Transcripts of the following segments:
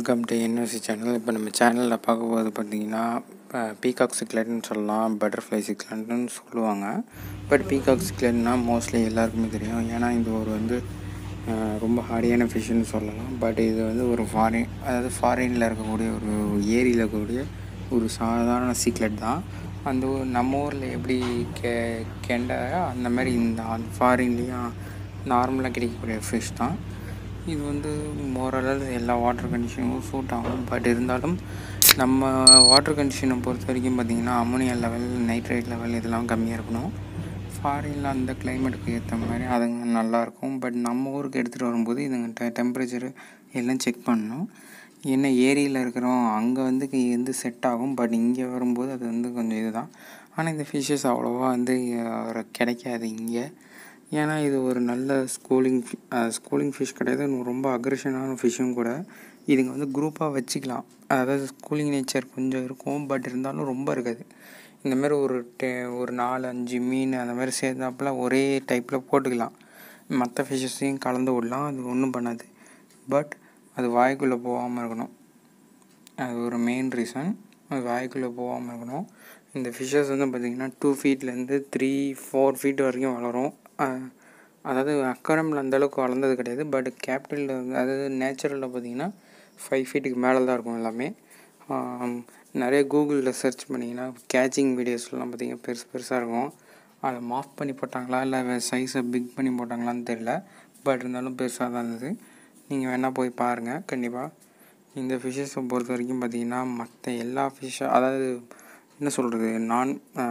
welcome to NSC channel இப்போ நம்ம சேனலில் பார்க்க போகிறது பார்த்தீங்கன்னா பீகாக் சிக்லெட்னு சொல்லலாம் பட்டர்ஃப்ளை சிக்லெட்னு சொல்லுவாங்க பட் பீகாக் சிக்லெட்னா மோஸ்ட்லி எல்லாருக்குமே தெரியும் ஏன்னா இது ஒரு வந்து அஹ், ரொம்ப ஹாரியான ஃபிஷ்ஷுன்னு சொல்லலாம் பட் இது வந்து ஒரு ஃபாரின் அதாவது ஃபாரினில் இருக்கக்கூடிய ஒரு ஏரியில் இருக்கக்கூடிய ஒரு சாதாரண சீக்லெட் தான் அந்த ஊர் நம்ம ஊரில் எப்படி கெ கெண்டை அந்த மாதிரி இந்த ஃபாரின்லேயும் நார்மலாக கிடைக்கக்கூடிய ஃபிஷ் தான் இது வந்து மோரலல் எல்லா வாட்டர் கண்டிஷனுக்கும் சூட் ஆகும் பட் இருந்தாலும் நம்ம வாட்டர் கண்டிஷனை பொறுத்த வரைக்கும் பார்த்திங்கன்னா அமோனியா லெவல் நைட்ரேட் லெவல் இதெல்லாம் கம்மியாக இருக்கணும் ஃபாரினில் அந்த கிளைமேட்டுக்கு ஏற்ற மாதிரி அதுங்க நல்லாயிருக்கும் பட் நம்ம ஊருக்கு எடுத்துகிட்டு வரும்போது இதுங்க டெ டெம்பரேச்சரு எல்லாம் செக் பண்ணணும் என்ன ஏரியில் இருக்கிறோம் அங்கே வந்து கி- வந்து செட் ஆகும் பட் இங்கே வரும்போது அது வந்து கொஞ்சம் இதுதான் ஆனால் இந்த ஃபிஷ்ஷஸ் அவ்வளோவா வந்து அஹ், கிடைக்காது இங்கே ஏன்னா இது ஒரு நல்ல ஸ்கூலிங் ஸ்கூலிங் ஃபிஷ் கிடையாது இன்னும் ரொம்ப அக்ரெஷனான ஃபிஷ்ஷும் கூட இதுங்க வந்து குரூப்பாக வச்சுக்கலாம் அதாவது ஸ்கூலிங் நேச்சர் கொஞ்சம் இருக்கும் பட் இருந்தாலும் ரொம்ப இருக்காது இந்த மாதிரி ஒரு டெ ஒரு நாலு அஞ்சு மீன் அந்த மாதிரி சேர்ந்தாப்புல ஒரே டைப்பில் போட்டுக்கலாம் மற்ற ஃபிஷ்ஷஸையும் கலந்து விடலாம் அது ஒன்றும் பண்ணாது பட் அது வாய்க்குள்ளே போகாமல் இருக்கணும் அது ஒரு மெயின் ரீசன் அது வாய்க்குள்ளே போகாமல் இருக்கணும் இந்த ஃபிஷ்ஷஸ் வந்து பார்த்திங்கன்னா டூ ஃபீட்லேருந்து த்ரீ ஃபோர் ஃபீட் வரைக்கும் வளரும் அஹ் அதாவது அக்கரமில் அந்தளவுக்கு வளர்ந்தது கிடையாது பட் கேபிட்டலில் அதாவது நேச்சுரலில் பார்த்திங்கன்னா ஃபைவ் ஃபீட்டுக்கு மேலே தான் இருக்கும் எல்லாமே ஆம், நிறைய கூகுளில் சர்ச் பண்ணிங்கன்னா கேச்சிங் வீடியோஸ்லாம் பார்த்திங்கன்னா பெருசு பெருசாக இருக்கும் அதை மாஃப் பண்ணி போட்டாங்களா இல்லை சைஸை பிக் பண்ணி போட்டாங்களான்னு தெரியல பட் இருந்தாலும் பெருசாக தான் இருந்தது நீங்கள் வேணால் போய் பாருங்கள் கண்டிப்பாக இந்த ஃபிஷ்ஷஸை பொறுத்த வரைக்கும் பார்த்தீங்கன்னா மற்ற எல்லா ஃபிஷ்ஷும் அதாவது என்ன சொல்கிறது நான்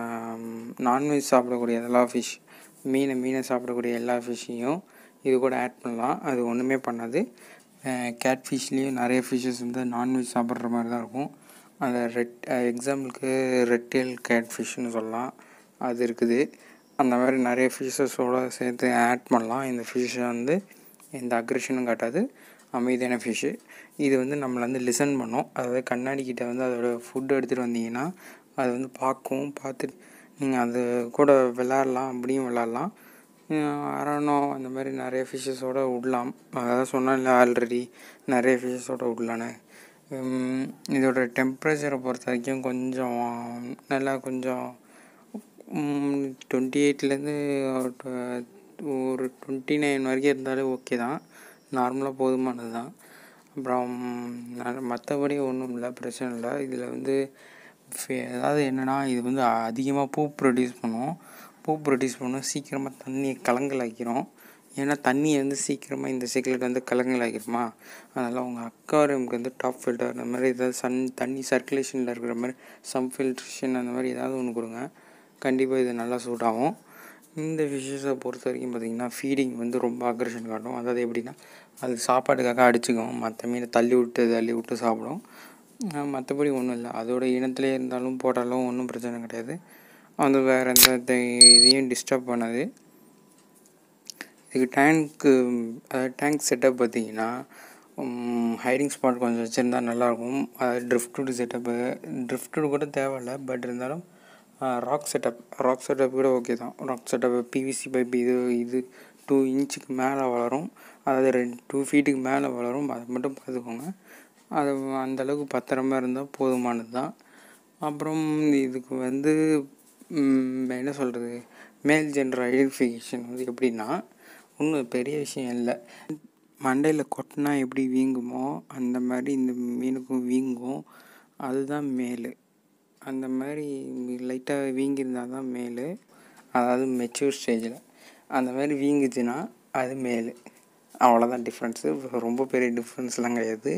நான்வெஜ் சாப்பிடக்கூடிய எல்லா ஃபிஷ் மீனை மீனை சாப்பிடக்கூடிய எல்லா ஃபிஷ்ஷையும் இது கூட ஆட் பண்ணலாம் அது ஒன்றுமே பண்ணாது கேட் ஃபிஷ்லேயும் நிறைய ஃபிஷ்ஷஸ் வந்து நான்வெஜ் சாப்பிட்ற மாதிரி தான் இருக்கும் அந்த ரெட் எக்ஸாம்பிளுக்கு ரெட்டேல் கேட் ஃபிஷ்னு சொல்லலாம் அது இருக்குது அந்த மாதிரி நிறைய ஃபிஷ்ஷஸோடு சேர்த்து ஆட் பண்ணலாம் இந்த ஃபிஷ்ஷை வந்து எந்த அக்ரெஷனும் காட்டாது அமைதியான ஃபிஷ்ஷு இது வந்து நம்மளை வந்து லிசன் பண்ணும் அதாவது கண்ணாடி கிட்ட வந்து அதோட ஃபுட் எடுத்துகிட்டு வந்தீங்கன்னா அது வந்து பார்க்கும் பார்த்துட்டு நீங்கள் அது கூட விளாட்லாம் அப்படியும் விளாட்லாம் அரணோ அந்த மாதிரி நிறைய ஃபிஷ்ஷஸோட விடலாம் அதாவது சொன்னால ஆல்ரெடி நிறைய ஃபிஷ்ஷஸோட விடலான்னு உம், இதோட டெம்பரேச்சரை பொறுத்த வரைக்கும் கொஞ்சம் நல்லா கொஞ்சம் டுவெண்ட்டி எயிட்லேருந்து ஒரு டுவெண்ட்டி நைன் வரைக்கும் இருந்தாலே ஓகே தான் நார்மலாக போதுமானது தான் அப்புறம் மற்றபடி ஒன்றும் இல்லை பிரச்சனை இல்லை இதில் வந்து ஃபே- அதாவது என்னென்னா இது வந்து அதிகமாக பூ ப்ரொடியூஸ் பண்ணும் பூ ப்ரொடியூஸ் பண்ணும் சீக்கிரமாக தண்ணியை கலங்கலாக்கிறோம் ஏன்னா தண்ணியை வந்து சீக்கிரமாக இந்த சிக்லெட் வந்து கலங்கலாக்கிருமா அதனால் உங்கள் அக்வாரியமுக்கு வந்து டாப் ஃபில்டர் அந்த மாதிரி ஏதாவது சன் தண்ணி சர்க்குலேஷனில் இருக்கிற மாதிரி சம் ஃபில்ட்ரேஷன் அந்த மாதிரி ஏதாவது ஒன்று கொடுங்க கண்டிப்பாக இது நல்லா சூட் ஆகும் இந்த ஃபிஷ்ஷஸை பொறுத்த வரைக்கும் பார்த்திங்கன்னா ஃபீடிங் வந்து ரொம்ப அக்ரெஷன் காட்டும் அதாவது எப்படின்னா அது சாப்பாட்டுக்காக அடிச்சுக்கும் மற்ற மீனை தள்ளி விட்டு தள்ளி விட்டு சாப்பிடும் அஹ் மற்றபடி ஒன்றும் இல்லை அதோட இனத்திலே இருந்தாலும் போட்டாலும் ஒன்றும் பிரச்சனை கிடையாது அது வேறு எந்த த- இதையும் டிஸ்டர்ப் பண்ணாது இதுக்கு டேங்க்கு அதாவது டேங்க் செட்டப் பார்த்தீங்கன்னா ஹைடிங் ஸ்பாட் கொஞ்சம் வச்சுருந்தா நல்லாயிருக்கும் அதாவது ட்ரிஃப்டட் செட்டப்பு ட்ரிஃப்டட் கூட தேவையில்ல பட் இருந்தாலும் ராக் செட்டப் ராக் செட்டப் கூட ஓகே தான் ராக் செட்டப் பிவிசி பைப் இது இது டூ இன்ச்சுக்கு மேலே வளரும் அதாவது ரெண்டு டூ ஃபீட்டுக்கு மேலே வளரும் அதை மட்டும் பார்த்துக்கோங்க அது அந்த அளவுக்கு பத்திரமா இருந்தால் போதுமானது தான் அப்புறம் இதுக்கு வந்து ம், என்ன சொல்கிறது மேல் ஜெண்டர் ஐடென்டிஃபிகேஷன் வந்து எப்படின்னா ஒன்றும் பெரிய விஷயம் இல்லை மண்டையில் கொட்டினா எப்படி வீங்குமோ அந்த மாதிரி இந்த மீனுக்கும் வீங்கும் அதுதான் மேல் அந்த மாதிரி லைட்டாக வீங்கியிருந்தால் தான் மேல் அதாவது மெச்சூர் ஸ்டேஜில் அந்த மாதிரி வீங்குச்சுன்னா அது மேல் அவ்வளோதான் டிஃப்ரென்ஸு ரொம்ப பெரிய டிஃப்ரென்ஸ்லாம் கிடையாது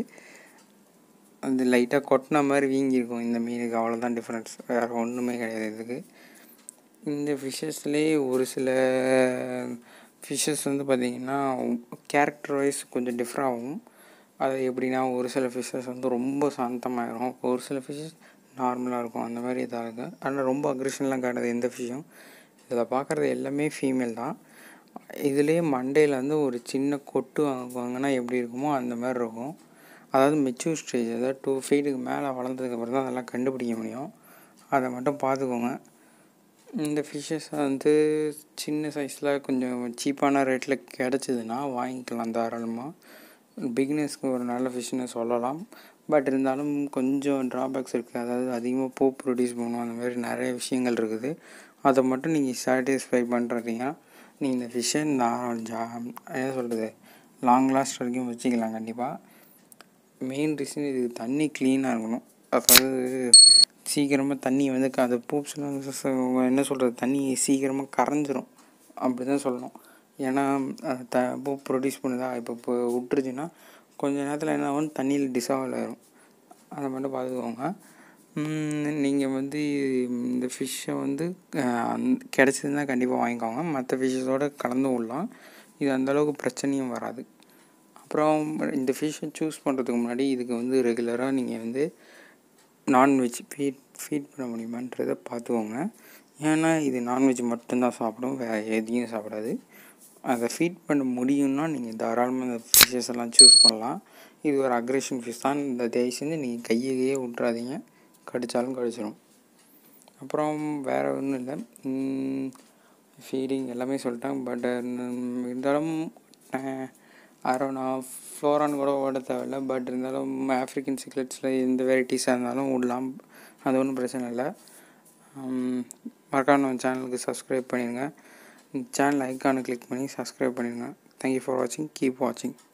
அது லைட்டாக கொட்டின மாதிரி வீங்கியிருக்கும் இந்த மீனுக்கு அவ்வளோதான் டிஃப்ரென்ஸ் வேறு ஒன்றுமே கிடையாது இதுக்கு இந்த ஃபிஷ்ஷஸ்லேயே ஒரு சில ஃபிஷ்ஷஸ் வந்து பார்த்திங்கன்னா கேரக்டர் வைஸ் கொஞ்சம் டிஃப்ரெண்ட் ஆகும் அது எப்படின்னா ஒரு சில ஃபிஷ்ஷஸ் வந்து ரொம்ப சாந்தமாயிரும் ஒரு சில ஃபிஷ்ஷஸ் நார்மலாக இருக்கும் அந்த மாதிரி இதாக இருக்குது ஆனால் ரொம்ப அக்ரெஷன்லாம் காட்டாது எந்த ஃபிஷ்ஷும் இதில் பார்க்குறது எல்லாமே ஃபீமேல் தான் இதுலேயே மண்டையில் வந்து ஒரு சின்ன கொட்டு வாங்குவாங்கன்னா எப்படி இருக்குமோ அந்த மாதிரி இருக்கும் அதாவது மெச்சூர் ஸ்டேஜ் அதாவது டூ ஃபீட்டுக்கு மேலே வளர்ந்ததுக்கப்புறம் தான் அதெல்லாம் கண்டுபிடிக்க முடியும் அதை மட்டும் பார்த்துக்கோங்க இந்த ஃபிஷ்ஷஸ் வந்து சின்ன சைஸில் கொஞ்சம் சீப்பான ரேட்டில் கிடச்சிதுன்னா வாங்கிக்கலாம் தாராளமாக பிகினர்ஸ்க்கு ஒரு நல்ல ஃபிஷ்னு சொல்லலாம் பட் இருந்தாலும் கொஞ்சம் ட்ராபேக்ஸ் இருக்குது அதாவது அதிகமாக பூ ப்ரொடியூஸ் பண்ணும் அந்த மாதிரி நிறைய விஷயங்கள் இருக்குது அதை மட்டும் நீங்கள் சாட்டிஸ்ஃபை பண்ணுறீங்கன்னா நீங்கள் இந்த ஃபிஷ்ஷை நான் ஜா என்ன சொல்கிறது லாங் லாஸ்ட் வரைக்கும் வச்சுக்கலாம் கண்டிப்பாக மெயின் ரீசன் இது தண்ணி க்ளீனாக இருக்கணும் அதாவது சீக்கிரமாக தண்ணி வந்து க- அந்த பூப்ஸ்லாம் என்ன சொல்கிறது தண்ணி சீக்கிரமாக கரைஞ்சிரும் அப்படி தான் சொல்லணும் ஏன்னா அஹ், த பூ ப்ரொடியூஸ் பண்ணுதா இப்போ இப்போ விட்டுருச்சுன்னா கொஞ்ச நேரத்தில் என்ன ஆகும் தண்ணியில் டிசால்வ் ஆயிரும் அதை மட்டும் பார்த்துக்கோங்க நீங்கள் வந்து இந்த ஃபிஷ்ஷை வந்து கிடச்சதுன்னா கண்டிப்பாக வாங்கிக்கோங்க மற்ற ஃபிஷ்ஷஸோட கலந்து விடலாம் இது அந்தளவுக்கு பிரச்சனையும் வராது அப்புறம் இந்த ஃபிஷ்ஷை சூஸ் பண்ணுறதுக்கு முன்னாடி இதுக்கு வந்து ரெகுலராக நீங்கள் வந்து நான்வெஜ் ஃபீட் ஃபீட் பண்ண முடியுமான்றதை பார்த்துக்கோங்க ஏன்னா இது நான்வெஜ் மட்டும்தான் சாப்பிடும் வேறு எதையும் சாப்பிடாது அதை ஃபீட் பண்ண முடியும்னா நீங்கள் தாராளமாக இந்த ஃபிஷ்ஷஸ் எல்லாம் சூஸ் பண்ணலாம் இது ஒரு அக்ரெஷன் ஃபிஷ் தான் இந்த தயவு செஞ்சு நீங்கள் கையையே விட்றாதீங்க கடித்தாலும் கடிச்சிடும் அப்புறம் வேறு ஒன்றும் இல்லை ஃபீடிங் எல்லாமே சொல்லிட்டேன் பட் இருந்தாலும் யாரும் நான் ஃப்ளோரான்னு கூட ஓட தேவையில்ல பட் இருந்தாலும் ஆஃப்ரிக்கன் சிக்லெட்ஸில் எந்த வெரைட்டிஸாக இருந்தாலும் விடலாம் அது ஒன்றும் பிரச்சனை இல்லை மறக்காம நம்ம சேனலுக்கு சப்ஸ்கிரைப் பண்ணிடுங்க சேனல் ஐக்கானை கிளிக் பண்ணி சப்ஸ்கிரைப் பண்ணிடுங்க தேங்க்யூ ஃபார் வாட்சிங் கீப் வாட்சிங்